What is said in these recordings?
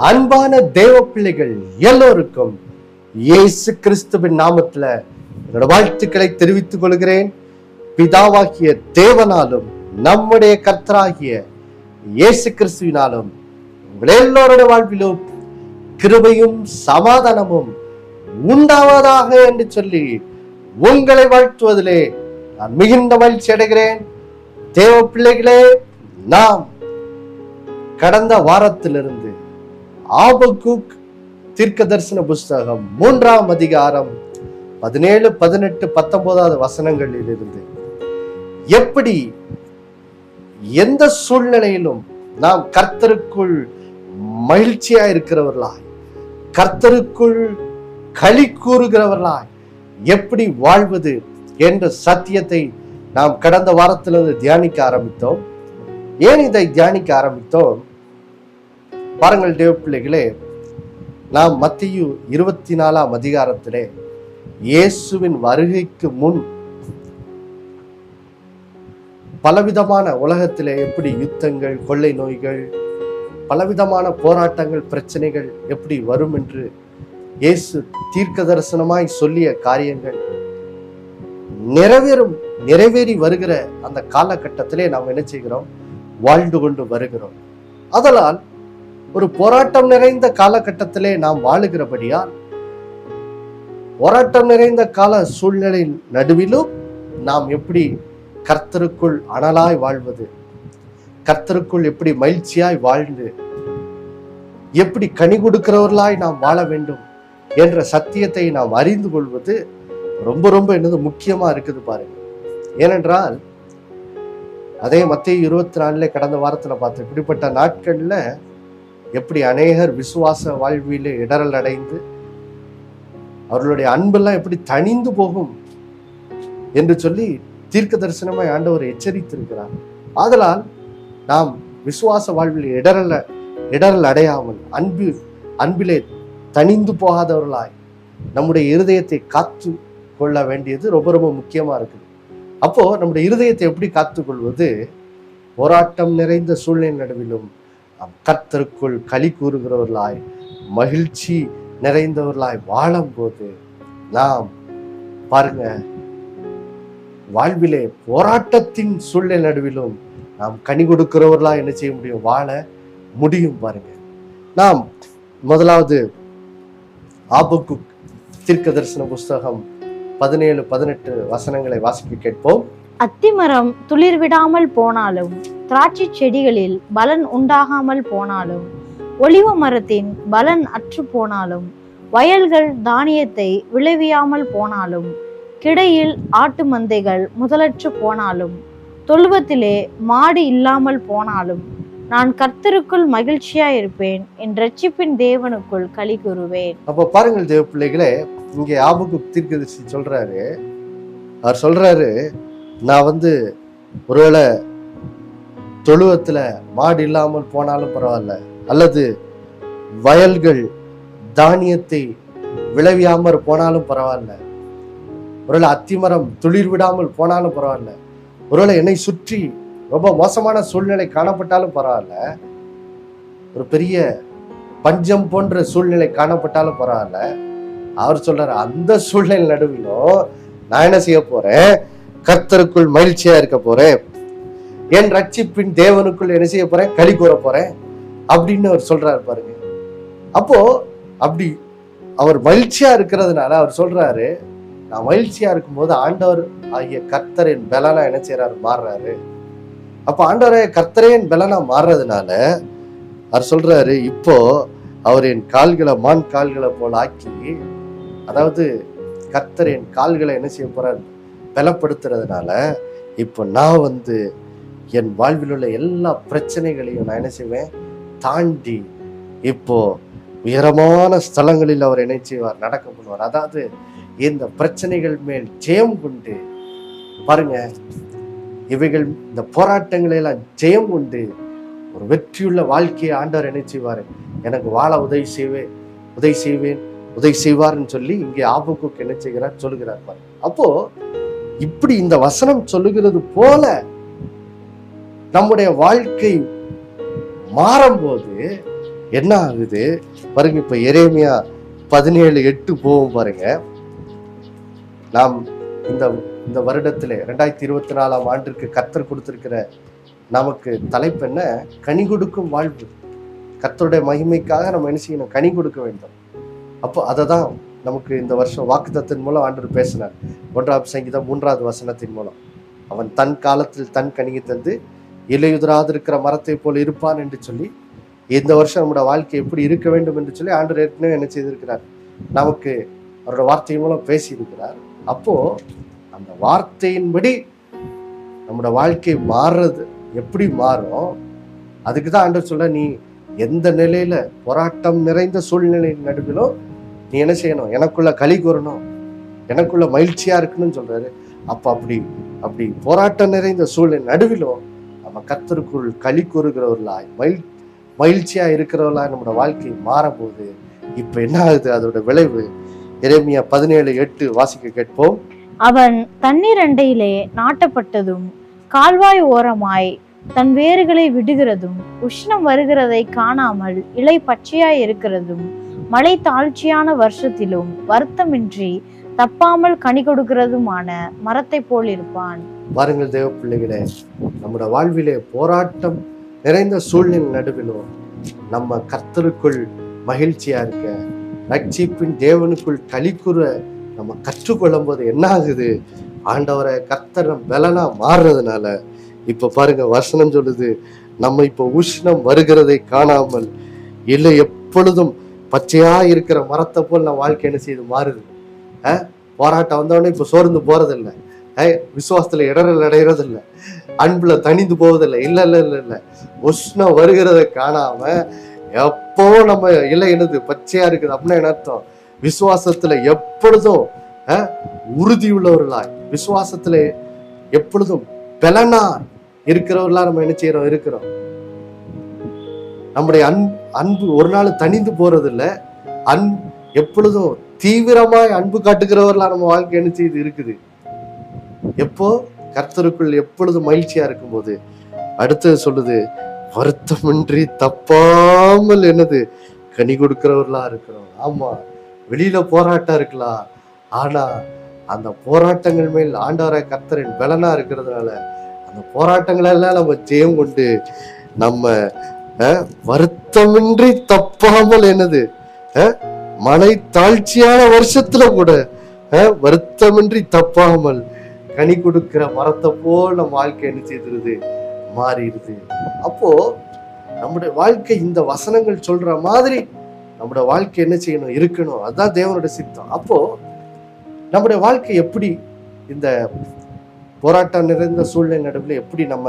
அன்பான தேவ பிள்ளைகள் எல்லோருக்கும் இயேசு கிறிஸ்துவின் நாமத்துல என்னோட வாழ்த்துக்களை தெரிவித்துக் கொள்கிறேன் பிதாவாகிய தேவனாலும் நம்முடைய கர்த்தராகிய இயேசு கிறிஸ்துவினாலும் உங்கள் எல்லோருடைய வாழ்விலும் கிருபையும் சமாதானமும் உண்டாவதாக என்று சொல்லி உங்களை வாழ்த்துவதிலே நான் மிகுந்த மகிழ்ச்சி அடைகிறேன் தேவ பிள்ளைகளே நாம் கடந்த வாரத்திலிருந்து ஆபகுக் தீர்க்க தரிசன புஸ்தகம் மூன்றாம் அதிகாரம் பதினேழு பதினெட்டு பத்தொன்பதாவது வசனங்களில் இருந்து எப்படி எந்த சூழ்நிலையிலும் நாம் கர்த்தருக்குள் மகிழ்ச்சியா இருக்கிறவர்களாய் கர்த்தருக்குள் களி கூறுகிறவர்களாய் எப்படி வாழ்வது என்ற சத்தியத்தை நாம் கடந்த வாரத்திலிருந்து தியானிக்க ஆரம்பித்தோம் ஏன் இதை தியானிக்க ஆரம்பித்தோம் பாருங்கள் தேவ பிள்ளைகளே நாம் மத்தியு இருபத்தி நாலாம் அதிகாரத்திலே இயேசுவின் வருகைக்கு முன் பலவிதமான உலகத்திலே எப்படி யுத்தங்கள் கொள்ளை நோய்கள் பலவிதமான போராட்டங்கள் பிரச்சனைகள் எப்படி வரும் என்று இயேசு தீர்க்க தரிசனமாய் சொல்லிய காரியங்கள் நிறைவேறும் நிறைவேறி வருகிற அந்த காலகட்டத்திலே நாம் என்ன செய்கிறோம் வாழ்ந்து கொண்டு வருகிறோம் அதனால் ஒரு போராட்டம் நிறைந்த காலகட்டத்திலே நாம் வாழுகிறபடியால் போராட்டம் நிறைந்த கால சூழ்நிலை நடுவிலும் நாம் எப்படி கர்த்தருக்குள் அனலாய் வாழ்வது கர்த்தருக்குள் எப்படி மகிழ்ச்சியாய் வாழ்ந்து எப்படி கனி கொடுக்கிறவர்களாய் நாம் வாழ வேண்டும் என்ற சத்தியத்தை நாம் அறிந்து கொள்வது ரொம்ப ரொம்ப என்னது முக்கியமா இருக்குது பாருங்க ஏனென்றால் அதே மத்திய இருபத்தி நாலுல கடந்த வாரத்துல பார்த்தோம் இப்படிப்பட்ட நாட்கள்ல எப்படி அநேகர் விசுவாச வாழ்விலே இடரல் அடைந்து அவர்களுடைய அன்பெல்லாம் எப்படி தணிந்து போகும் என்று சொல்லி தீர்க்க தரிசனமாய் ஆண்டவர் எச்சரித்திருக்கிறார் ஆதலால் நாம் விசுவாச வாழ்வில் இடரல இடரல் அடையாமல் அன்பு அன்பிலே தணிந்து போகாதவர்களாய் நம்முடைய இருதயத்தை காத்து கொள்ள வேண்டியது ரொம்ப ரொம்ப முக்கியமா இருக்குது அப்போ நம்முடைய இருதயத்தை எப்படி காத்துக்கொள்வது போராட்டம் நிறைந்த சூழ்நிலை நடுவிலும் நாம் கர்த்தருக்குள் களி கூறுகிறவர்களாய் மகிழ்ச்சி நிறைந்தவர்களாய் வாழும்போது நாம் பாருங்க வாழ்விலே போராட்டத்தின் சூழ்நிலை நடுவிலும் நாம் கனி கொடுக்கிறவர்களா என்ன செய்ய முடியும் வாழ முடியும் பாருங்க நாம் முதலாவது ஆபுக்கு தீர்க்க தரிசன புஸ்தகம் பதினேழு பதினெட்டு வசனங்களை வாசிக்க கேட்போம் அத்திமரம் துளிர் விடாமல் போனாலும் திராட்சை செடிகளில் பலன் உண்டாகாமல் போனாலும் ஒலிவ மரத்தின் பலன் அற்று போனாலும் வயல்கள் தானியத்தை விளைவியாமல் போனாலும் கிடையில் ஆட்டு மந்தைகள் முதலற்று போனாலும் தொழுவத்திலே மாடு இல்லாமல் போனாலும் நான் கர்த்தருக்குள் மகிழ்ச்சியா இருப்பேன் என் ரட்சிப்பின் தேவனுக்குள் களி கூறுவேன் அப்ப பாருங்கள் தேவ பிள்ளைகளே இங்கே ஆபுக்கு தீர்க்கதரிசி சொல்றாரு அவர் சொல்றாரு நான் வந்து ஒருவேளை தொழுவத்துல மாடு இல்லாமல் போனாலும் பரவாயில்ல அல்லது வயல்கள் தானியத்தை விளைவியாமற் போனாலும் பரவாயில்ல ஒருவேளை அத்திமரம் துளிர் விடாமல் போனாலும் பரவாயில்ல ஒருவேளை என்னை சுற்றி ரொம்ப மோசமான சூழ்நிலை காணப்பட்டாலும் பரவாயில்ல ஒரு பெரிய பஞ்சம் போன்ற சூழ்நிலை காணப்பட்டாலும் பரவாயில்ல அவர் சொல்றாரு அந்த சூழ்நிலை நடுவிலும் நான் என்ன செய்ய போறேன் கர்த்தருக்குள் மகிழ்ச்சியா இருக்க போறேன் என் ரட்சிப்பின் தேவனுக்குள் என்ன செய்ய போறேன் களி கூற போறேன் அப்படின்னு அவர் சொல்றாரு பாருங்க அப்போ அப்படி அவர் மகிழ்ச்சியா இருக்கிறதுனால அவர் சொல்றாரு நான் மகிழ்ச்சியா இருக்கும்போது ஆண்டவர் ஆகிய கர்த்தரின் பலனா என்ன செய்யறாரு மாறுறாரு அப்ப ஆண்டவரே கர்த்தரேன் பலனா மாறுறதுனால அவர் சொல்றாரு இப்போ அவர் என் கால்களை மான் கால்களை போல ஆக்கி அதாவது கர்த்தர் என் கால்களை என்ன செய்ய போறார் பலப்படுத்துறதுனால இப்போ நான் வந்து என் வாழ்வில் உள்ள எல்லா பிரச்சனைகளையும் நான் என்ன செய்வேன் தாண்டி இப்போ உயரமான ஸ்தலங்களில் அவர் என்ன செய்வார் நடக்க பண்ணுவார் அதாவது இந்த பிரச்சனைகள் மேல் ஜெயம் கொண்டு பாருங்க இவைகள் இந்த போராட்டங்களை எல்லாம் ஜெயம் கொண்டு ஒரு வெற்றியுள்ள வாழ்க்கையை ஆண்டவர் என்ன செய்வார் எனக்கு வாழ உதவி செய்வேன் உதவி செய்வேன் உதவி செய்வார்னு சொல்லி இங்கே ஆபுக்கு என்ன செய்கிறார் சொல்லுகிறார் பாருங்க அப்போ இப்படி இந்த வசனம் சொல்லுகிறது போல நம்முடைய வாழ்க்கை மாறும்போது என்ன ஆகுது பாருங்க இப்ப எரேமியா பதினேழு எட்டு போவோம் பாருங்க நாம் இந்த இந்த வருடத்திலே ரெண்டாயிரத்தி இருபத்தி நாலாம் ஆண்டிற்கு கத்தர் கொடுத்திருக்கிற நமக்கு தலைப்பு என்ன கனி கொடுக்கும் வாழ்வு கர்த்தருடைய மகிமைக்காக நம்ம என்ன செய்யணும் கனி கொடுக்க வேண்டும் அப்போ அதை தான் நமக்கு இந்த வருஷம் வாக்குத்தத்தின் மூலம் ஆண்டவர் பேசினார் ஒன்றாம் சங்கீதம் மூன்றாவது வசனத்தின் மூலம் அவன் தன் காலத்தில் தன் கனியை தந்து இலையுதிராது இருக்கிற மரத்தை போல் இருப்பான் என்று சொல்லி இந்த வருஷம் நம்முடைய வாழ்க்கை எப்படி இருக்க வேண்டும் என்று சொல்லி ஆண்டவர் ஏற்கனவே என்ன செய்திருக்கிறார் நமக்கு அவரோட வார்த்தையின் மூலம் பேசியிருக்கிறார் அப்போ அந்த வார்த்தையின்படி நம்மளோட வாழ்க்கை மாறுறது எப்படி மாறும் அதுக்கு தான் ஆண்டவர் சொல்ல நீ எந்த நிலையில போராட்டம் நிறைந்த சூழ்நிலை நடுவிலும் நீ என்ன செய்யணும் எனக்குள்ள களி கூறணும் எனக்குள்ள மகிழ்ச்சியா இருக்கணும்னு சொல்றாரு அப்ப அப்படி அப்படி போராட்டம் நிறைந்த சூழ்நிலை நடுவிலும் நம்ம கத்தருக்குள் களி கூறுகிறவர்களாய் மகிழ் மகிழ்ச்சியா இருக்கிறவர்களாய் நம்மளோட வாழ்க்கை மாறும்போது இப்ப என்ன ஆகுது அதோட விளைவு எரேமியா பதினேழு எட்டு வாசிக்க கேட்போம் அவன் தண்ணீர் அண்டையிலே நாட்டப்பட்டதும் கால்வாய் ஓரமாய் தன் வேர்களை விடுகிறதும் உஷ்ணம் வருகிறதை காணாமல் இலை பச்சையாய் இருக்கிறதும் மழை தாழ்ச்சியான வருஷத்திலும் வருத்தமின்றி தப்பாமல் கனி கொடுக்கிறதுமான மரத்தை போல் இருப்பான் பாருங்கள் தேவ பிள்ளைகளே நம்முடைய வாழ்விலே போராட்டம் நிறைந்த சூழ்நிலை நடுவிலும் நம்ம கர்த்தருக்குள் மகிழ்ச்சியா இருக்க ரட்சிப்பின் தேவனுக்குள் களிக்குற நம்ம கற்றுக்கொள்ளும் போது என்ன ஆகுது ஆண்டவரை கர்த்தர் நம்ம பலனா மாறுறதுனால இப்ப பாருங்க வசனம் சொல்லுது நம்ம இப்ப உஷ்ணம் வருகிறதை காணாமல் இல்லை எப்பொழுதும் பச்சையா இருக்கிற மரத்தை போல் நம்ம வாழ்க்கை என்ன செய்யுது மாறுது அஹ் போராட்டம் வந்தவொடனே இப்ப சோர்ந்து போறதில்லை அஹ் விசுவாசத்துல இடரல் அடைகிறதில்ல அன்புல தணிந்து போவதில்லை இல்ல இல்ல இல்ல இல்ல உஷ்ணம் வருகிறதை காணாம எப்போ நம்ம இலை என்னது பச்சையா இருக்குது அப்படின்னா என்ன அர்த்தம் விசுவாசத்துல எப்பொழுதும் அஹ், உறுதி உள்ளவர்களாய் விசுவாசத்துல எப்பொழுதும் பலனா இருக்கிறவர்களா நம்ம என்ன செய்யறோம் இருக்கிறோம் நம்முடைய அன்பு அன்பு ஒரு நாள் தணிந்து போறது இல்ல அன் எப்பொழுதும் தீவிரமாய் அன்பு காட்டுகிறவர்களா நம்ம வாழ்க்கை என்ன செய்து இருக்குது எப்போ கர்த்தருக்குள் எப்பொழுதும் மகிழ்ச்சியா இருக்கும்போது அடுத்தது சொல்லுது வருத்தமின்றி தப்பாமல் என்னது கனி கொடுக்கிறவர்களா இருக்கிறோம் ஆமா வெளியில போராட்டம் இருக்கலாம் ஆனா அந்த போராட்டங்கள் மேல் ஆண்டவரை கர்த்தரின் பலனா இருக்கிறதுனால அந்த போராட்டங்கள் எல்லாம் நம்ம ஜெயம் கொண்டு நம்ம அஹ், வருத்தமின்றி தப்பாமல் என்னது அஹ், மழை தாழ்ச்சியான வருஷத்துல கூட அஹ், வருத்தமின்றி தப்பாமல் கனி கொடுக்கிற மரத்தை போல் நம்ம வாழ்க்கை என்ன செய்திருது மாறிடுது அப்போ நம்முடைய வாழ்க்கை இந்த வசனங்கள் சொல்ற மாதிரி நம்முடைய வாழ்க்கை என்ன செய்யணும் இருக்கணும் அதுதான் தேவனுடைய சித்தம் அப்போ நம்முடைய வாழ்க்கை எப்படி இந்த போராட்டம் நிறைந்த சூழ்நிலை நடுவில் எப்படி நம்ம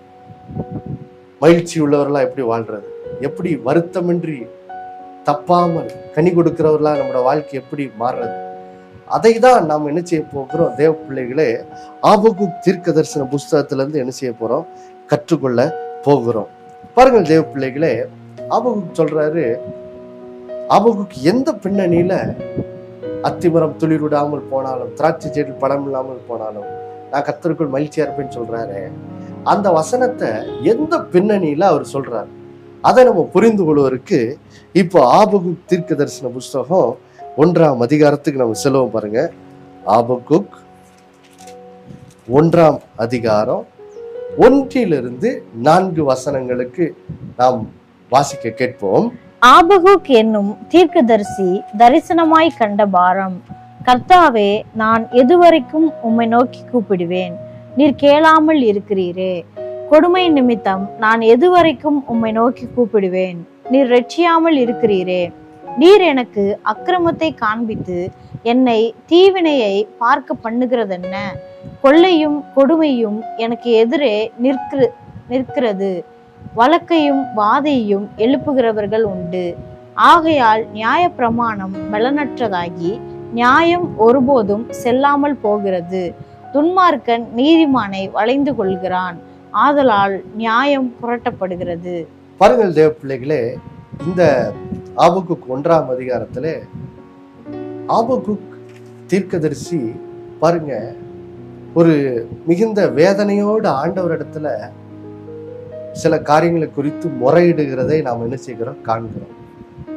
மகிழ்ச்சி உள்ளவர்களா எப்படி வாழ்றது எப்படி வருத்தமின்றி தப்பாமல் கனி கொடுக்கிறவர்களா நம்மளோட வாழ்க்கை எப்படி மாறுறது அதை தான் நாம் என்ன செய்ய போகிறோம் தேவ பிள்ளைகளே ஆபகு தீர்க்க தரிசன புஸ்தகத்துல இருந்து என்ன செய்ய போறோம் கற்றுக்கொள்ள போகிறோம் பாருங்கள் தேவ பிள்ளைகளே ஆபகு சொல்றாரு ஆபகுக்கு எந்த பின்னணியில அத்திமரம் துளிர் விடாமல் போனாலும் திராட்சை செடி படம் இல்லாமல் போனாலும் நான் கத்தருக்குள் மகிழ்ச்சியா இருப்பேன்னு சொல்றாரு அந்த வசனத்தை எந்த பின்னணியில அவர் சொல்றாரு அதை நம்ம புரிந்து கொள்வதற்கு இப்போ ஆபகு தீர்க்க தரிசன புஸ்தகம் ஒன்றாம் அதிகாரத்துக்கு நம்ம செல்வோம் பாருங்க ஆபகுக் ஒன்றாம் அதிகாரம் ஒன்றிலிருந்து நான்கு வசனங்களுக்கு நாம் வாசிக்க கேட்போம் ஆபகுக் என்னும் தீர்க்கதரிசி தரிசனமாய் கண்ட பாரம் கர்த்தாவே நான் எதுவரைக்கும் உம்மை நோக்கி கூப்பிடுவேன் நீர் கேளாமல் இருக்கிறீரே கொடுமை நிமித்தம் நான் எதுவரைக்கும் உம்மை நோக்கி கூப்பிடுவேன் நீர் ரட்சியாமல் இருக்கிறீரே நீர் எனக்கு அக்கிரமத்தை காண்பித்து என்னை தீவினையை பார்க்க பண்ணுகிறதென்ன கொள்ளையும் கொடுமையும் எனக்கு எதிரே நிற்கிற நிற்கிறது வழக்கையும் வாதையும் எழுப்புகிறவர்கள் உண்டு ஆகையால் நியாய பிரமாணம் பலனற்றதாகி நியாயம் ஒருபோதும் செல்லாமல் போகிறது துன்மார்க்கன் நீதிமானை வளைந்து கொள்கிறான் ஆதலால் நியாயம் புரட்டப்படுகிறது பாருங்கள் தேவ பிள்ளைகளே இந்த ஆபகுக் ஒன்றாம் அதிகாரத்துல ஆபகுக் தீர்க்கதரிசி பாருங்க ஒரு மிகுந்த வேதனையோடு ஆண்டவரிடத்துல சில காரியங்களை குறித்து முறையிடுகிறதை நாம் என்ன செய்கிறோம் காண்கிறோம்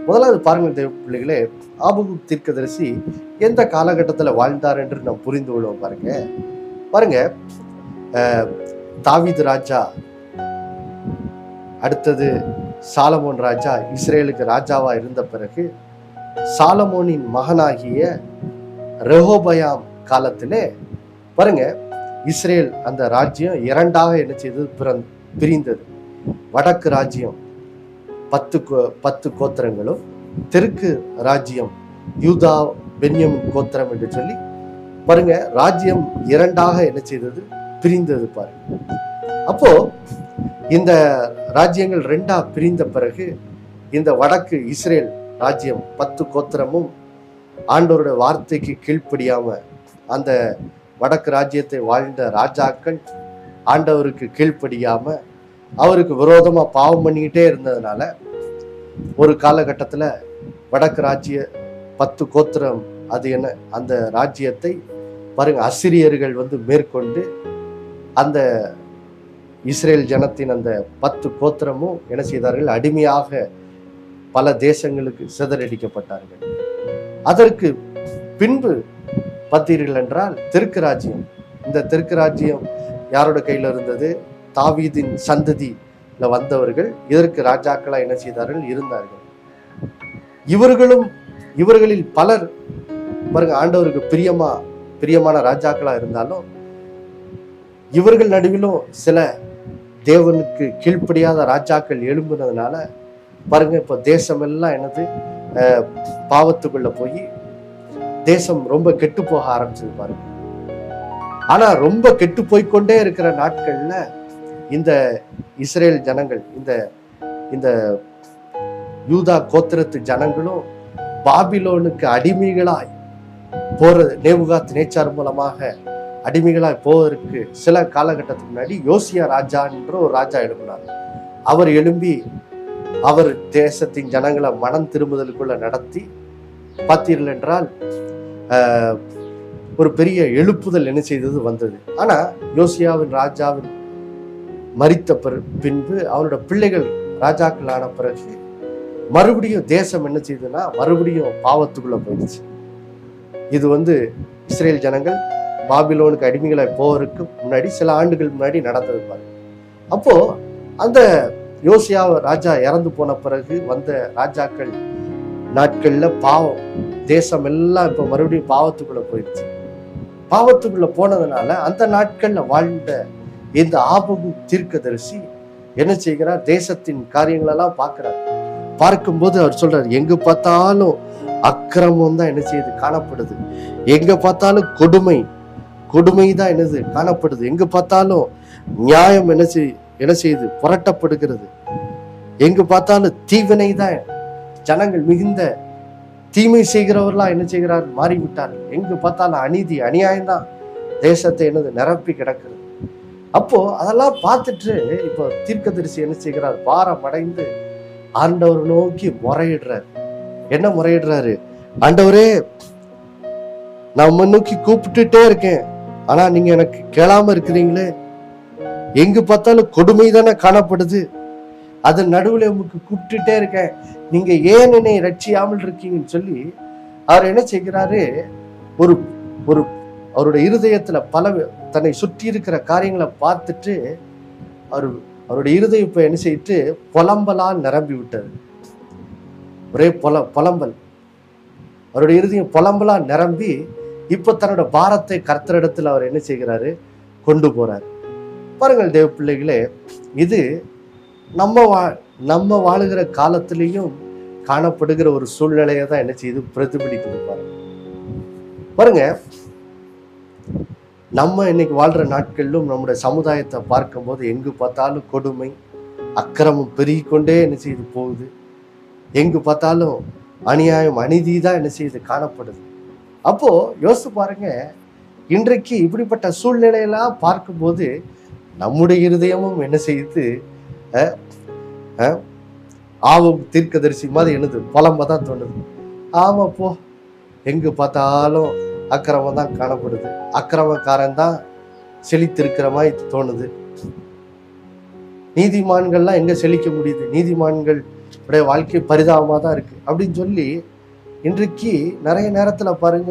முதலாவது பாருங்கள் தேவ பிள்ளைகளே ஆபகு தீர்க்கதரிசி எந்த காலகட்டத்துல வாழ்ந்தார் என்று நாம் புரிந்து கொள்வோம் பாருங்க பாருங்க அஹ், தாவீது ராஜா அடுத்தது சாலமோன் ராஜா இஸ்ரேலுக்கு ராஜாவா இருந்த பிறகு சாலமோனின் மகனாகிய ரெஹோபயாம் காலத்திலே பாருங்க இஸ்ரேல் அந்த ராஜ்யம் இரண்டாக என்ன செய்தது பிறந்- பிரிந்தது வடக்கு ராஜ்யம் பத்து கோ- பத்து கோத்திரங்களும் தெற்கு ராஜ்யம் யூதா பென்யமின் கோத்திரம் என்று சொல்லி பாருங்க ராஜ்யம் இரண்டாக என்ன செய்தது பிரிந்தது பாருங்க அப்போ இந்த ராஜ்யங்கள் ரெண்டா பிரிந்த பிறகு இந்த வடக்கு இஸ்ரேல் ராஜ்யம் பத்து கோத்திரமும் ஆண்டவருடைய வார்த்தைக்கு கீழ்ப்படியாம அந்த வடக்கு ராஜ்யத்தை வாழ்ந்த ராஜாக்கள் ஆண்டவருக்கு கீழ்ப்படியாம அவருக்கு விரோதமா பாவம் பண்ணிக்கிட்டே இருந்ததுனால ஒரு காலகட்டத்துல வடக்கு ராஜ்ய பத்து கோத்திரம் அது என்ன அந்த ராஜ்யத்தை பாருங்க அசிரியர்கள் வந்து மேற்கொண்டு அந்த இஸ்ரேல் ஜனத்தின் அந்த பத்து கோத்திரமும் என்ன செய்தார்கள் அடிமையாக பல தேசங்களுக்கு சிதறடிக்கப்பட்டார்கள் அதற்கு பின்பு பார்த்தீர்கள் என்றால் தெற்கு ராஜ்யம் இந்த தெற்கு ராஜ்யம் யாரோட கையில இருந்தது தாவீதின் சந்ததியில வந்தவர்கள் இதற்கு ராஜாக்களா என்ன செய்தார்கள் இருந்தார்கள் இவர்களும் இவர்களில் பலர் பாருங்க ஆண்டவருக்கு பிரியமா பிரியமான ராஜாக்களா இருந்தாலும் இவர்கள் நடுவிலும் சில தேவனுக்கு கீழ்ப்படியாத ராஜாக்கள் எழும்புனதுனால பாருங்க இப்போ தேசம் எல்லாம் என்னது அஹ், பாவத்துக்குள்ள போய் தேசம் ரொம்ப கெட்டு போக ஆரம்பிச்சது பாருங்க ஆனா ரொம்ப கெட்டு போய்க்கொண்டே இருக்கிற நாட்கள்ல இந்த இஸ்ரேல் ஜனங்கள் இந்த இந்த யூதா கோத்திரத்து ஜனங்களும் பாபிலோனுக்கு அடிமைகளாய் போறது நேபுகாத் நேச்சார் மூலமாக அடிமைகளாய் போவதற்கு சில காலகட்டத்துக்கு முன்னாடி யோசியா ராஜான்ற ஒரு ராஜா எழுப்பினார் அவர் எழும்பி அவர் தேசத்தின் ஜனங்களை மனம் திரும்புதலுக்குள்ள நடத்தி பார்த்தீர்கள் என்றால் ஆஹ், ஒரு பெரிய எழுப்புதல் என்ன செய்தது வந்தது ஆனா யோசியாவின் ராஜாவின் மரித்த பிற- பின்பு அவனோட பிள்ளைகள் ராஜாக்கள் ஆன பிறகு மறுபடியும் தேசம் என்ன செய்யுதுன்னா மறுபடியும் பாவத்துக்குள்ள போயிடுச்சு இது வந்து இஸ்ரேல் ஜனங்கள் பாபிலோனுக்கு அடிமைகளாய் போவதற்கு முன்னாடி சில ஆண்டுகள் முன்னாடி நடந்தது பாருங்க அப்போ அந்த யோசியா ராஜா இறந்து போன பிறகு வந்த ராஜாக்கள் நாட்கள்ல பாவம் தேசம் எல்லாம் இப்ப மறுபடியும் பாவத்துக்குள்ள போயிடுச்சு பாவத்துக்குள்ள போனதுனால அந்த நாட்கள்ல வாழ்ந்த இந்த ஆபகு தீர்க்கதரிசி என்ன செய்கிறார் தேசத்தின் காரியங்களெல்லாம் பார்க்கிறார் பார்க்கும்போது அவர் சொல்றார் எங்க பார்த்தாலும் அக்கிரமம் தான் என்ன செய்யுது காணப்படுது எங்க பார்த்தாலும் கொடுமை கொடுமை தான் என்னது காணப்படுது எங்க பார்த்தாலும் நியாயம் என்ன செய் என்ன செய்யுது புரட்டப்படுகிறது எங்க பார்த்தாலும் தீவினை தான் ஜனங்கள் மிகுந்த தீமை செய்கிறவர்களா என்ன செய்கிறார் மாறிவிட்டார்கள் எங்க பார்த்தாலும் அநீதி அநியாயம் தான் தேசத்தை என்னது நிரப்பி கிடக்கிறது அப்போ அதெல்லாம் பார்த்துட்டு இப்போ தீர்க்கதரிசி என்ன செய்கிறார் பாரம் அடைந்து ஆண்டவர் நோக்கி முறையிடுறாரு என்ன முறையிடுறாரு ஆண்டவரே நான் உம்மை நோக்கி கூப்பிட்டுட்டே இருக்கேன் ஆனா நீங்க எனக்கு கேளாம இருக்கிறீங்களே எங்க பார்த்தாலும் கொடுமை தானே காணப்படுது அதன் நடுவுல உங்களுக்கு கூப்பிட்டுட்டே இருக்கேன் நீங்க ஏன் என்னை ரட்சியாமல் இருக்கீங்கன்னு சொல்லி அவர் என்ன செய்கிறாரு ஒரு ஒரு அவருடைய இருதயத்துல பல தன்னை சுற்றி இருக்கிற காரியங்களை பார்த்துட்டு அவர் அவருடைய இருதயம் இப்ப என்ன செய்யிட்டு புலம்பலால் நிரம்பி விட்டது ஒரே புல புலம்பல் அவருடைய இருதயம் புலம்பலா நிரம்பி இப்ப தன்னோட பாரத்தை கர்த்தரிடத்தில் அவர் என்ன செய்கிறாரு கொண்டு போறார் பாருங்கள் தேவ பிள்ளைகளே இது நம்ம வா நம்ம வாழுகிற காலத்திலையும் காணப்படுகிற ஒரு சூழ்நிலையை தான் என்ன செய்யுது பிரதிபலிக்குது பாருங்க பாருங்க நம்ம இன்னைக்கு வாழ்ற நாட்களிலும் நம்முடைய சமுதாயத்தை பார்க்கும்போது எங்கு பார்த்தாலும் கொடுமை அக்கிரமம் பெருகிக்கொண்டே என்ன செய்து போகுது எங்கு பார்த்தாலும் அநியாயம் அநீதி தான் என்ன செய்யுது காணப்படுது அப்போ யோசித்து பாருங்க இன்றைக்கு இப்படிப்பட்ட சூழ்நிலையெல்லாம் பார்க்கும்போது நம்முடைய இருதயமும் என்ன செய்யுது அஹ், அஹ், ஆவும் தீர்க்கதரிசி மாதிரி என்னது புலம்ப தான் தோணுது ஆமா போ எங்கு பார்த்தாலும் அக்கிரமம் தான் காணப்படுது அக்கிரமக்காரன் தான் செழித்திருக்கிற மாதிரி தோணுது நீதிமான்கள்லாம் எங்க செழிக்க முடியுது நீதிமான்கள் உடைய வாழ்க்கை பரிதாபமாக தான் இருக்கு அப்படின்னு சொல்லி இன்றைக்கு நிறைய நேரத்துல பாருங்க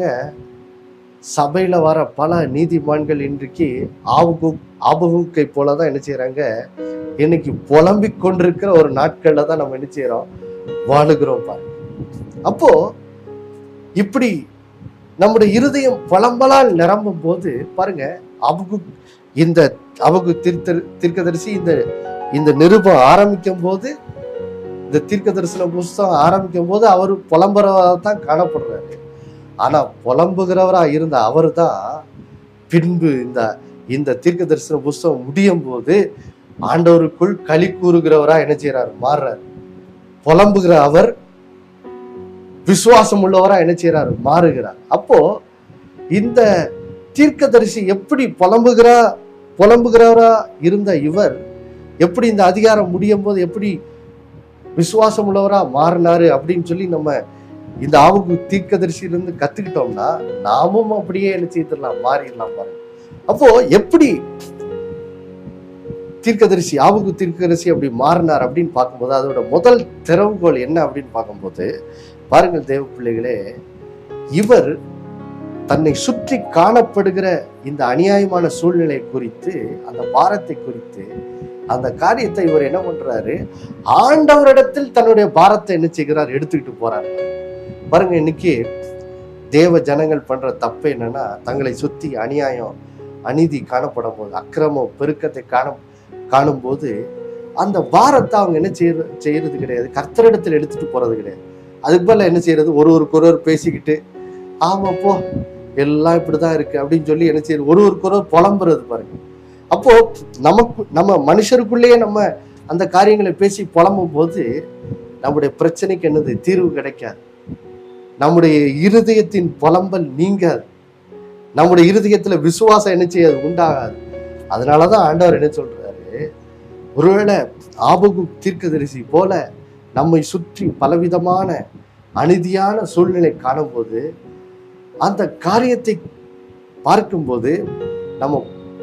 சபையில வர பல நீதிமான்கள் இன்றைக்கு ஆபகு ஆபகுக்கை போல தான் என்ன செய்றாங்க இன்னைக்கு புலம்பிக் கொண்டிருக்கிற ஒரு நாட்கள்ல தான் நம்ம என்ன செய்றோம் வாழுகிறோம் பாருங்க அப்போ இப்படி நம்முடைய இருதயம் புலம்பலால் நிரம்பும் போது பாருங்க அபகு இந்த அபகு தீர்த்த தீர்க்கதரிசி இந்த இந்த நிருபம் ஆரம்பிக்கும் போது இந்த தீர்க்க தரிசன புஸ்தகம் ஆரம்பிக்கும் போது அவர் புலம்புறவராக தான் காணப்படுறாரு ஆனா புலம்புகிறவரா இருந்த அவர் தான் பின்பு இந்த இந்த தீர்க்க தரிசன புஸ்தகம் முடியும் போது ஆண்டவருக்குள் களி கூறுகிறவரா என்ன செய்யறாரு மாறுறாரு புலம்புகிற அவர் விசுவாசம் உள்ளவரா என்ன செய்யறாரு மாறுகிறார் அப்போ இந்த தீர்க்கதரிசி எப்படி புலம்புகிறா புலம்புகிறவரா இருந்த இவர் எப்படி இந்த அதிகாரம் முடியும் போது எப்படி விசுவாசம் உள்ளவரா மாறினாரு அப்படின்னு சொல்லி நம்ம இந்த ஆவுக்கு தீர்க்கதரிசியிலிருந்து கத்துக்கிட்டோம்னா நாமும் அப்படியே என்ன செய்திடலாம் மாறிடலாம் பாருங்க அப்போ எப்படி தீர்க்கதரிசி ஆவுக்கு தீர்க்கதரிசி அப்படி மாறினார் அப்படின்னு பார்க்கும்போது அதோட முதல் திறவுகோல் என்ன அப்படின்னு பார்க்கும்போது பாருங்கள் தேவ பிள்ளைகளே இவர் தன்னை சுற்றி காணப்படுகிற இந்த அநியாயமான சூழ்நிலை குறித்து அந்த பாரத்தை குறித்து அந்த காரியத்தை இவர் என்ன பண்றாரு ஆண்டவரிடத்தில் தன்னுடைய பாரத்தை என்ன செய்கிறார் எடுத்துக்கிட்டு போறாரு பாருங்க இன்னைக்கு தேவ ஜனங்கள் பண்ற தப்பு என்னன்னா தங்களை சுத்தி அநியாயம் அநீதி காணப்படும் போது அக்கிரமம் பெருக்கத்தை காண காணும்போது அந்த பாரத்தை அவங்க என்ன செய்யற செய்யறது கிடையாது கர்த்தரிடத்தில் எடுத்துட்டு போறது கிடையாது அதுக்கு பதிலா என்ன செய்யறது ஒரு ஒருக்கு ஒருவர் பேசிக்கிட்டு ஆமா போ எல்லாம் இப்படிதான் இருக்கு அப்படின்னு சொல்லி என்ன செய்யறது ஒரு ஒருக்கு ஒருவர் புலம்புறது பாருங்க அப்போ நமக்கு நம்ம மனுஷருக்குள்ளேயே நம்ம அந்த காரியங்களை பேசி புலம்பும் போது நம்முடைய பிரச்சனைக்கு என்னது தீர்வு கிடைக்காது நம்முடைய இருதயத்தின் புலம்பல் நீங்காது நம்முடைய இருதயத்துல விசுவாசம் என்ன செய்யாது உண்டாகாது அதனாலதான் ஆண்டவர் என்ன சொல்றாரு ஒருவேளை ஆபகு தீர்க்கதரிசி போல நம்மை சுற்றி பலவிதமான அநீதியான சூழ்நிலை காணும்போது அந்த காரியத்தை பார்க்கும்போது நம்ம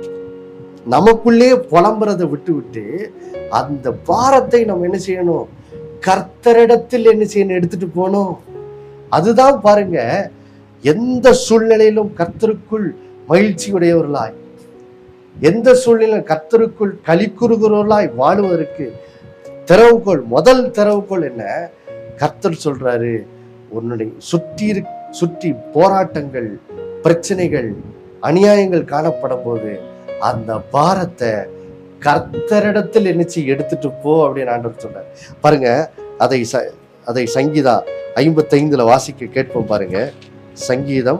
நமக்குள்ளே புலம்புறதை விட்டு விட்டு அந்த பாரத்தை நம்ம என்ன செய்யணும் கர்த்தரிடத்தில் என்ன செய்யணும் எடுத்துட்டு போகணும் அதுதான் பாருங்க எந்த சூழ்நிலையிலும் கர்த்தருக்குள் மகிழ்ச்சி உடையவர்களாய் எந்த சூழ்நிலையிலும் கர்த்தருக்குள் களி கூறுகிறவர்களாய் வாழுவதற்கு திறவுகோள் முதல் திறவுகோள் என்ன கர்த்தர் சொல்றாரு உன்னுடைய சுற்றி இரு- சுற்றி போராட்டங்கள் பிரச்சனைகள் அநியாயங்கள் காணப்படும் போது அந்த பாரத்தை கர்த்தரிடத்தில் என்னச்சு எடுத்துட்டு போ அப்படின்னு ஆண்டவர் சொன்னார் பாருங்க அதை ச அதை சங்கீதா ஐம்பத்தைந்துல வாசிக்க கேட்போம் பாருங்க சங்கீதம்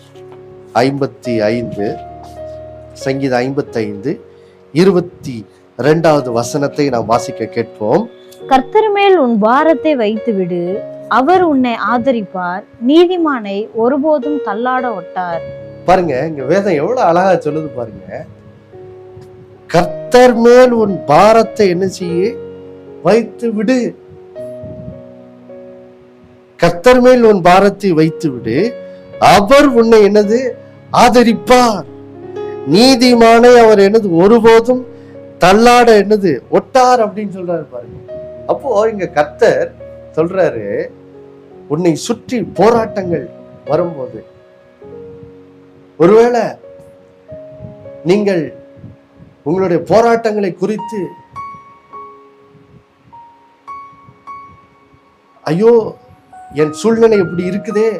ஐம்பத்தி ஐந்து சங்கீதம் ஐம்பத்தைந்து இருபத்தி ரெண்டாவது வசனத்தை நாம் வாசிக்க கேட்போம் கர்த்தர் மேல் உன் பாரத்தை வைத்து விடு அவர் உன்னை ஆதரிப்பார் நீதிமானை ஒருபோதும் தள்ளாட ஒட்டார் பாருங்க இங்க வேதம் எவ்வளவு அழகா சொல்லுது பாருங்க கர்த்தர் மேல் உன் பாரத்தை என்ன செய்ய வைத்து விடு கர்த்தர் மேல் உன் பாரத்தை வைத்து விடு அவர் உன்னை என்னது ஆதரிப்பார் நீதிமானை அவர் என்னது ஒருபோதும் தள்ளாட என்னது ஒட்டார் அப்படின்னு சொல்றாரு பாருங்க அப்போ இங்க கர்த்தர் சொல்றாரு உன்னை சுற்றி போராட்டங்கள் வரும்போது ஒருவேளை நீங்கள் உங்களுடைய போராட்டங்களை குறித்து ஐயோ என் சூழ்நிலை இப்படி இருக்குதே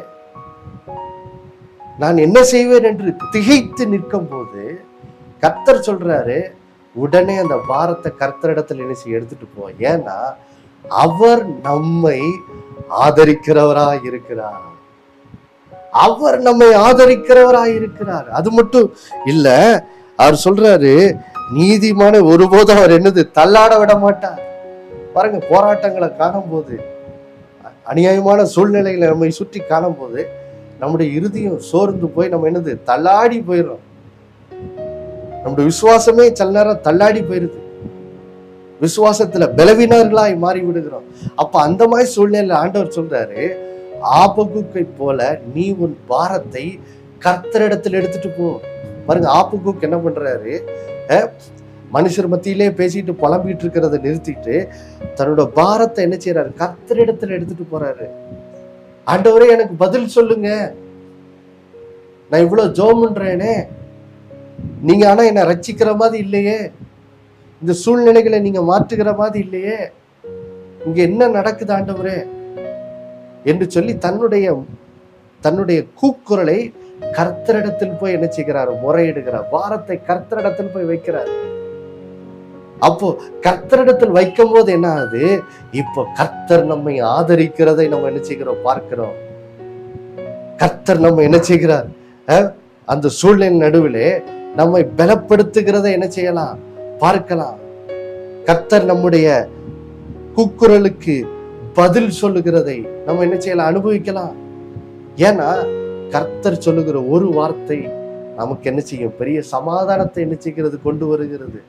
நான் என்ன செய்வேன் என்று திகைத்து நிற்கும் போது கர்த்தர் சொல்றாரு உடனே அந்த பாரத்தை கர்த்தரிடத்தில் என்ன செய்ய எடுத்துட்டு போ ஏன்னா அவர் நம்மை ஆதரிக்கிறவராய் இருக்கிறார் அவர் நம்மை ஆதரிக்கிறவராய் இருக்கிறார் அது மட்டும் இல்ல அவர் சொல்றாரு நீதிமான ஒருபோதும் அவர் என்னது தள்ளாட விட மாட்டார் பாருங்க போராட்டங்களை காணும்போது அ- அநியாயமான சூழ்நிலைகளை நம்மை சுற்றி காணும்போது நம்முடைய இருதயம் சோர்ந்து போய் நம்ம என்னது தள்ளாடி போயிடுறோம் நம்முடைய விசுவாசமே சில நேரம் தள்ளாடி போயிருது விசுவாசத்துல பலவீனர்களாய் மாறி விடுகிறோம் அப்ப அந்த மாதிரி சூழ்நிலையில ஆண்டவர் சொல்றாரு ஆபகுக்கை போல நீ உன் பாரத்தை கர்த்தரிடத்தில் எடுத்துட்டு போ பாருங்க ஆபகுக் என்ன பண்றாரு அஹ், மனுஷர் மத்தியிலே பேசிட்டு புலம்பிட்டு இருக்கிறத நிறுத்திட்டு தன்னோட பாரத்தை என்ன செய்யறாரு கர்த்தரிடத்துல எடுத்துட்டு போறாரு ஆண்டவரே எனக்கு பதில் சொல்லுங்க நான் இவ்வளவு ஜோம்ன்றேனே நீங்க ஆனா என்ன ரட்சிக்கிற மாதிரி இல்லையே இந்த சூழ்நிலைகளை நீங்க மாற்றுகிற மாதிரி இல்லையே இங்க என்ன நடக்குது ஆண்டவரே என்று சொல்லி தன்னுடைய தன்னுடைய கூக்குரலை கர்த்தரிடத்தில் போய் என்ன செய்கிறார் முறையிடுகிறார் பாரத்தை கர்த்தரிடத்தில் போய் வைக்கிறார் அப்போ கர்த்தரிடத்தில் வைக்கும் போது என்ன ஆகுது இப்போ கர்த்தர் நம்மை ஆதரிக்கிறதை நம்ம என்ன செய்கிறோம் பார்க்கிறோம் கர்த்தர் நம்ம என்ன செய்கிறார் அஹ், அந்த சூழ்நிலை நடுவிலே நம்மை பலப்படுத்துகிறதை என்ன செய்யலாம் பார்க்கலாம் கர்த்தர் நம்முடைய கூக்குரலுக்கு பதில் சொல்லுகிறதை நம்ம என்ன செய்யலாம் அனுபவிக்கலாம் ஏன்னா கர்த்தர் சொல்லுகிற ஒரு வார்த்தை நமக்கு என்ன செய்யும் பெரிய சமாதானத்தை என்ன செய்கிறது கொண்டு வருகிறது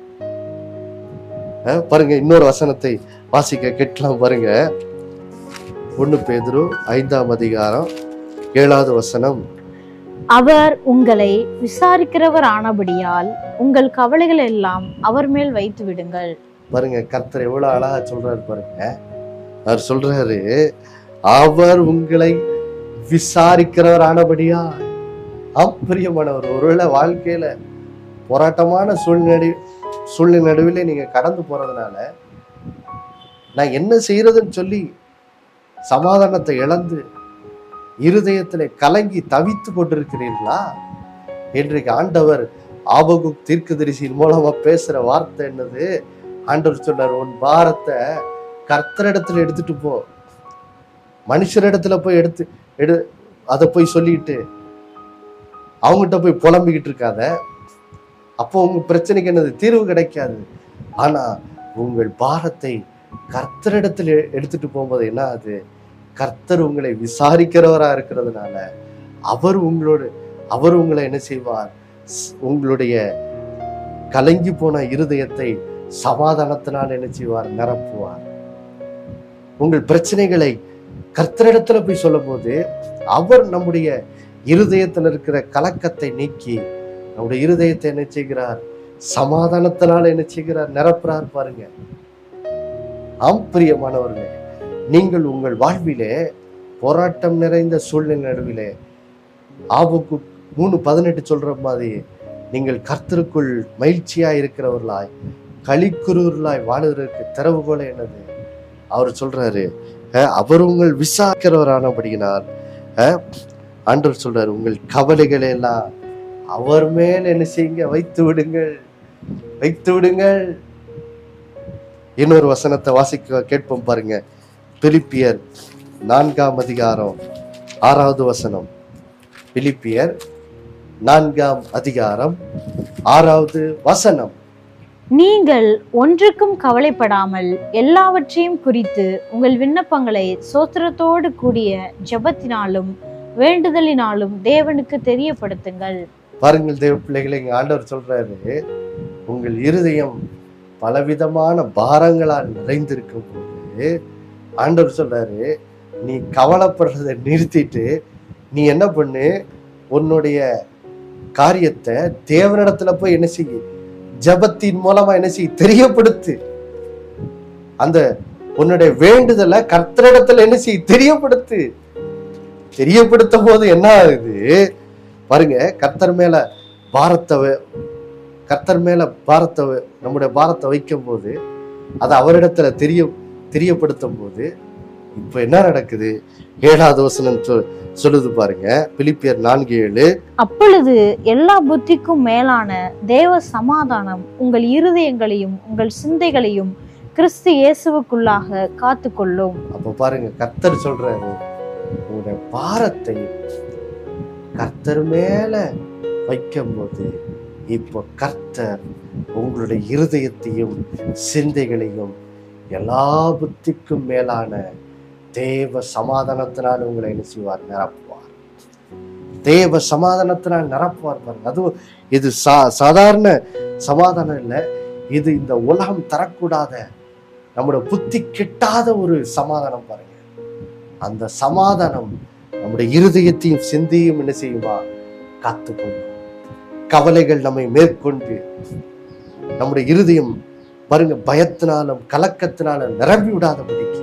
அஹ், பாருங்க இன்னொரு வசனத்தை வாசிக்க கேட்கலாம் பாருங்க ஒண்ணு பேதுரு ஐந்தாம் அதிகாரம் ஏழாவது வசனம் அவர் உங்களை விசாரிக்கிறவர் ஆனபடியால் உங்கள் கவலைகள் எல்லாம் அவர் மேல் வைத்து விடுங்கள் பாருங்க கர்த்தர் எவ்வளவு அழகா சொல்றாரு பாருங்க அவர் சொல்றாரு அவர் உங்களை விசாரிக்கிறவர் ஆனபடியா அப்பிரியமானவர் ஒருவேளை வாழ்க்கையில போராட்டமான சூழ்நிலை சூழ்நிலை நடுவிலே நீங்க கடந்து போறதுனால நான் என்ன செய்யறதுன்னு சொல்லி சமாதானத்தை இழந்து இருதயத்திலே கலங்கி தவித்து கொண்டிருக்கிறீர்களா இன்றைக்கு ஆண்டவர் ஆபகு தீர்க்கதரிசியின் மூலமா பேசுற வார்த்தை என்னது ஆண்டவர் சொல்றாரு உன் பாரத்தை கர்த்தரிடத்துல எடுத்துட்டு போ மனுஷரிடத்துல போய் எடுத்து எடு அதை போய் சொல்லிட்டு அவங்ககிட்ட போய் புலம்பிக்கிட்டு இருக்காத அப்போ உங்க பிரச்சனைக்கு என்னது தீர்வு கிடைக்காது ஆனா உங்கள் பாரத்தை கர்த்தரிடத்தில் எ- எடுத்துட்டு போகும்போது என்ன ஆகுது கர்த்தர் உங்களை விசாரிக்கிறவரா இருக்கிறதுனால அவர் உங்களோட அவர் உங்களை என்ன செய்வார் ஸ்- உங்களுடைய கலங்கி போன இருதயத்தை சமாதானத்தினால் என்ன செய்வார் நிரப்புவார் உங்கள் பிரச்சனைகளை கர்த்தரிடத்துல போய் சொல்லும்போது அவர் நம்முடைய இருதயத்தில் இருக்கிற கலக்கத்தை நீக்கி நம்முடைய இருதயத்தை என்ன செய்கிறார் சமாதானத்தினால் என்ன செய்கிறார் நிரப்புறார் பாருங்க ஆம் பிரியமானவர்களே நீங்கள் உங்கள் வாழ்விலே போராட்டம் நிறைந்த சூழ்நிலை நடுவிலே ஆபுக்கு மூணு பதினெட்டு சொல்ற மாதிரி நீங்கள் கர்த்தருக்குள் மகிழ்ச்சியா இருக்கிறவர்களாய் களிக்குருவர்களாய் வாழுவதற்கு திறவுகோல என்னது அவர் சொல்றாரு அஹ், அவர் உங்கள் விசாரிக்கிறவரானபடியினால் அஹ், ஆண்டவர் சொல்றாரு உங்கள் கவலைகளை எல்லாம் அவர் மேல் என்ன செய்யுங்க வைத்து விடுங்கள் வைத்து விடுங்கள் இன்னொரு வசனத்தை வாசிக்க கேட்போம் பாருங்க பிலிப்பியர் நான்காம் அதிகாரம் ஆறாவது வசனம் பிலிப்பியர் நான்காம் அதிகாரம் ஆறாவது வசனம் நீங்கள் ஒன்றுக்கும் கவலைப்படாமல் எல்லாவற்றையும் குறித்து உங்கள் விண்ணப்பங்களை சோத்திரத்தோடு கூடிய ஜெபத்தினாலும் வேண்டுதலினாலும் தேவனுக்கு தெரியப்படுத்துங்கள் பாருங்கள் தேவ பிள்ளைகளை இங்க ஆண்டவர் சொல்றாரு உங்கள் இருதயம் பலவிதமான பாரங்களால் நிறைந்திருக்கும் போது ஆண்டவர் சொல்றாரு நீ கவலைப்படுறதை நிறுத்திட்டு நீ என்ன பண்ணு உன்னுடைய காரியத்தை தேவனிடத்துல போய் என்ன செய்ய ஜெபத்தின் மூலமா என்ன செய்ய தெரியப்படுத்து அந்த உன்னுடைய வேண்டுதலை கர்த்தரிடத்துல என்ன செய்ய தெரியப்படுத்து தெரியப்படுத்தும் போது என்ன ஆகுது பாருங்க கர்த்தர் மேல பாரத்தை வ- கர்த்தர் மேல பாரத்தை வ- நம்முடைய பாரத்தை வைக்கும் போது அதை அவரிடத்துல தெரிய தெரியப்படுத்தும் போது இப்ப என்ன நடக்குது ஏழாவது வசனம் சொல் சொல்லுது பாருங்க பிலிப்பியர் நான்கு ஏழு அப்பொழுது எல்லா புத்திக்கும் மேலான தேவ சமாதானம் உங்கள் இருதயங்களையும் உங்கள் சிந்தைகளையும் கிறிஸ்து இயேசுவுக்குள்ளாக காத்துக்கொள்ளும் அப்ப பாருங்க கர்த்தர் சொல்றாரு உங்களுடைய பாரத்தை கர்த்தர் மேல வைக்கும்போது இப்போ கர்த்தர் உங்களுடைய இருதயத்தையும் சிந்தைகளையும் எல்லா புத்திக்கும் மேலான தேவ சமாதானத்தினால் உங்களை என்ன செய்வார் நிரப்புவார் தேவ சமாதானத்தினால் நிரப்புவார் பாருங்க அதுவும் இது சா சாதாரண சமாதானம் இல்லை இது இந்த உலகம் தரக்கூடாத நம்முடைய புத்தி கெட்டாத ஒரு சமாதானம் பாருங்க அந்த சமாதானம் நம்முடைய இருதயத்தையும் சிந்தையும் என்ன செய்யுமா காத்துக்கொள்ளும் கவலைகள் நம்மை மேற்கொண்டு நம்முடைய இருதயம் பாருங்க பயத்தினாலும் கலக்கத்தினாலும் நிரம்பி விடாதபடிக்கு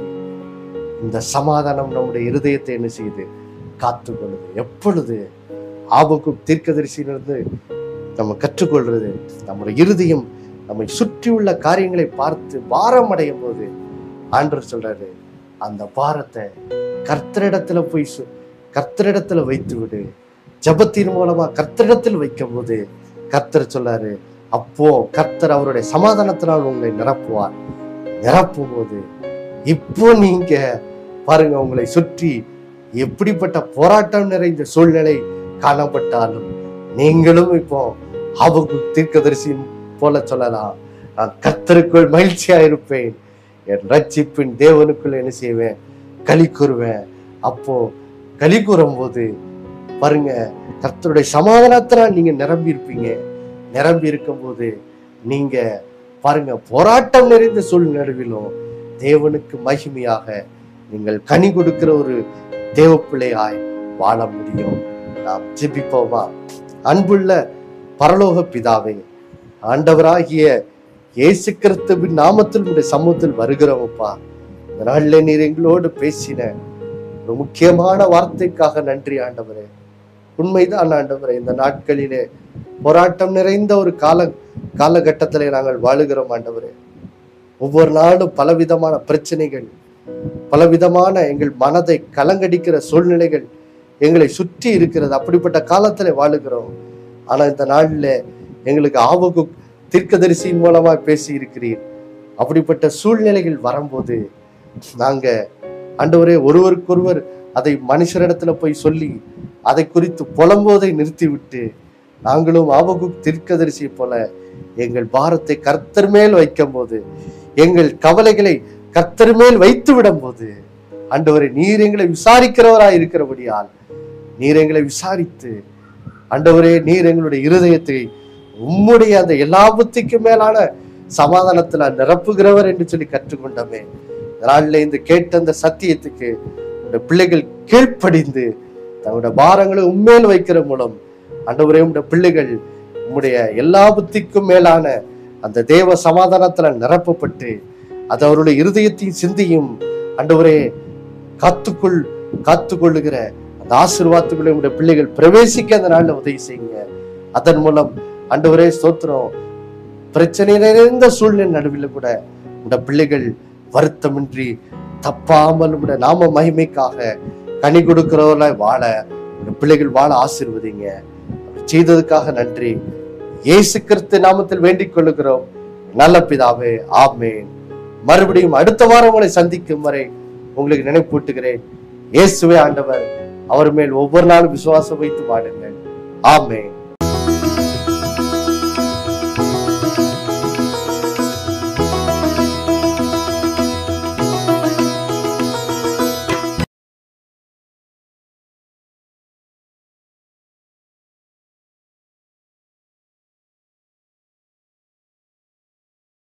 இந்த சமாதானம் நம்முடைய இருதயத்தை என்ன செய்யுது காத்துக்கொள்ளுது எப்பொழுது ஆபக்கு தீர்க்கதரிசியிலிருந்து நம்ம கற்றுக்கொள்றது நம்முடைய இருதயம் நம்மை சுற்றியுள்ள காரியங்களை பார்த்து பாரம் அடையும் போது ஆண்டவர் சொல்றாரு அந்த பாரத்தை கர்த்தரிடத்துல போய் சு- கர்த்தரிடத்துல வைத்து விடு ஜெபத்தின் மூலமா கர்த்தரிடத்தில் வைக்கும் போது கர்த்தர் சொல்லாரு அப்போ கர்த்தர் அவருடைய சமாதானத்தினால் உங்களை நிரப்புவார் நிரப்பும் போது இப்போ நீங்க பாருங்க உங்களை சுற்றி எப்படிப்பட்ட போராட்டம் நிறைந்த சூழ்நிலை காணப்பட்டாலும் நீங்களும் இப்போ ஆபக்கு தீர்க்கதரிசி போல சொல்லலாம் நான் கர்த்தருக்குள் மகிழ்ச்சியா இருப்பேன் என் ரட்சிப்பின் தேவனுக்குள் என்ன செய்வேன் களி கூறுவேன் அப்போ களி கூறும் போது பாருங்க கர்த்தருடைய சமாதானத்தினால் நீங்க நிரம்பி இருப்பீங்க நிரம்பி இருக்கும்போது நீங்க பாருங்க போராட்டம் நிறைந்த சூழ்நிலையிலும் தேவனுக்கு மகிமையாக நீங்கள் கனி கொடுக்கிற ஒரு தேவ பிள்ளையாய் வாழ முடியும் நாம் ஜெபிப்போமா அன்புள்ள பரலோக பிதாவே ஆண்டவராகிய இயேசு கிறிஸ்துவின் நாமத்தில் உடைய சமூகத்தில் வருகிறோமப்பா இந்த நாளில் நீர் எங்களோடு பேசின ஒரு முக்கியமான வார்த்தைக்காக நன்றி ஆண்டவரே உண்மைதான் ஆண்டவரே இந்த நாட்களிலே போராட்டம் நிறைந்த ஒரு கால காலகட்டத்திலே நாங்கள் வாழுகிறோம் ஆண்டவரே ஒவ்வொரு நாளும் பலவிதமான பிரச்சனைகள் பலவிதமான எங்கள் மனதை கலங்கடிக்கிற சூழ்நிலைகள் எங்களை சுற்றி இருக்கிறது அப்படிப்பட்ட காலத்துல வாழுகிறோம் ஆனா இந்த நாளில் எங்களுக்கு ஆபகு தீர்க்கதரிசியின் மூலமா பேசி இருக்கிறீர் அப்படிப்பட்ட சூழ்நிலைகள் வரும்போது நாங்க ஆண்டவரே ஒருவருக்கொருவர் அதை மனுஷரிடத்துல போய் சொல்லி அதை குறித்து புலம்போதை நிறுத்திவிட்டு நாங்களும் ஆபகு தீர்க்கதரிசியை போல எங்கள் பாரத்தை கர்த்தர் மேல் வைக்கும் போது எங்கள் கவலைகளை கர்த்தர் மேல் வைத்து விடும் போது ஆண்டவரே நீர் எங்களை விசாரிக்கிறவராய் இருக்கிறபடியால் நீர் எங்களை விசாரித்து ஆண்டவரே நீர் எங்களுடைய இருதயத்தை உம்முடைய அந்த எல்லா புத்திக்கும் மேலான சமாதானத்துல நிரப்புகிறவர் என்று சொல்லி கற்றுக்கொண்டோமே நாளில் இந்த கேட்ட அந்த சத்தியத்துக்கு இந்த பிள்ளைகள் கீழ்ப்படிந்து தங்களுடைய பாரங்களை உண்மையில் வைக்கிற மூலம் ஆண்டவரே உடைய பிள்ளைகள் உம்முடைய எல்லா புத்திக்கும் மேலான அந்த தேவ சமாதானத்துல நிரப்பப்பட்டு அது அவருடைய இருதயத்தையும் சிந்தையும் ஆண்டவரே காத்துக்குள் காத்துக்கொள்ளுகிற அந்த ஆசீர்வாதத்துக்குள்ளே உடைய பிள்ளைகள் பிரவேசிக்க அந்த நாள்ல உதவி செய்யுங்க அதன் மூலம் ஆண்டவரே ஸ்தோத்திரம் பிரச்சனை நிறைந்த சூழ்நிலை நடுவில் கூட உடைய பிள்ளைகள் வருத்தமின்றி தப்பாமல் உடைய நாம மகிமைக்காக கனி கொடுக்கிறவர்களாய் வாழ உடைய பிள்ளைகள் வாழ ஆசீர்வதிங்க அப்படி செய்ததுக்காக நன்றி இயேசு கிறிஸ்து நாமத்தில் வேண்டிக் கொள்ளுகிறோம் நல்ல பிதாவே ஆமென் மறுபடியும் அடுத்த வாரம் உங்களை சந்திக்கும் வரை உங்களுக்கு நினைப்பூட்டுகிறேன் இயேசுவே ஆண்டவர் அவர் மேல் ஒவ்வொரு நாளும் விசுவாசம் வைத்து வாடுங்கள் ஆமென்